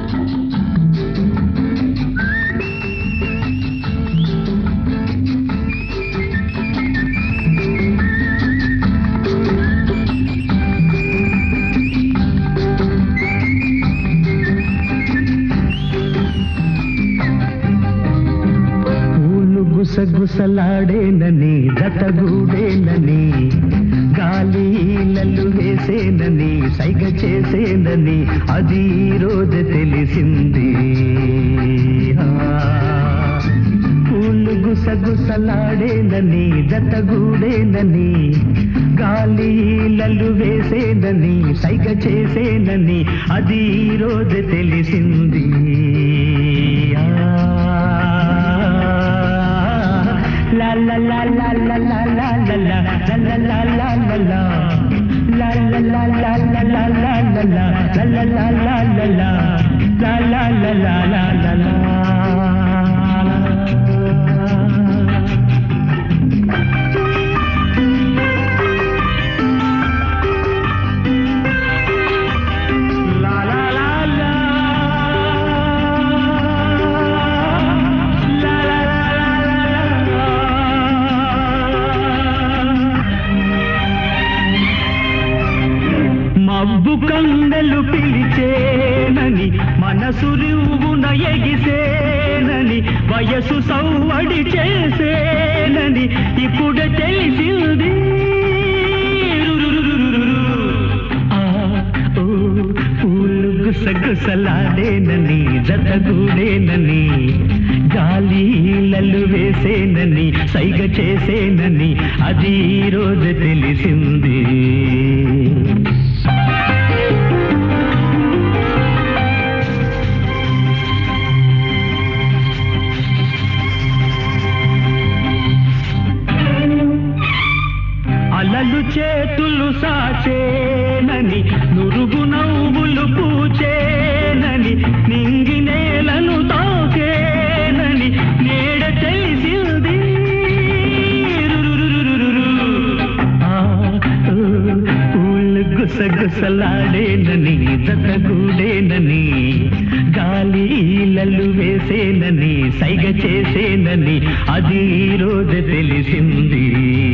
పూలు గుసగుసలాడేనని జతగూడేనని గాలి ఈలలు వేసేనని సైగ చేసేనని అది ఈ రోజు తెలిసింది ఆ, పూలు గుసగుసలాడేనని జతగూడేనని గాలి ఈలలు వేసేనని సైగ చేసేనని అది ఈ రోజు తెలిసింది ఆ, లా లా లా లా లా లా లా లా లా లా లా లా లా లా లా. లా లా లా లా లా లా లా లా లా. లా లా లా లా లా లా. లా లా లా లా లా లా లా. లా లా లా లా. లా లా లా లా లా మబ్బు కండలు పిలిచేనని మనసు రివ్వున ఎగిసేనని వయసు సవ్వడి చేసేనని ఇప్పుడు తెలిసింది ఆ, ఓ, పూలు గుసగుసలాడేనని జతగూడేనని గాలి ఈలలు వేసేనని సైగ చేసేనని అది ఈ రోజు తెలిసింది అలలు చేతులు సాచేనని నురుగు నవ్వులు పూచేనని నింగి నేలను తాకేనని నేడ తెలిసింది ఆ, ఓ, పూలు గుసగుసలాడేనని జతగూడేనని గాలి ఈలలు వేసేనని సైగ చేసేనని అది ఈ రోజు తెలిసింది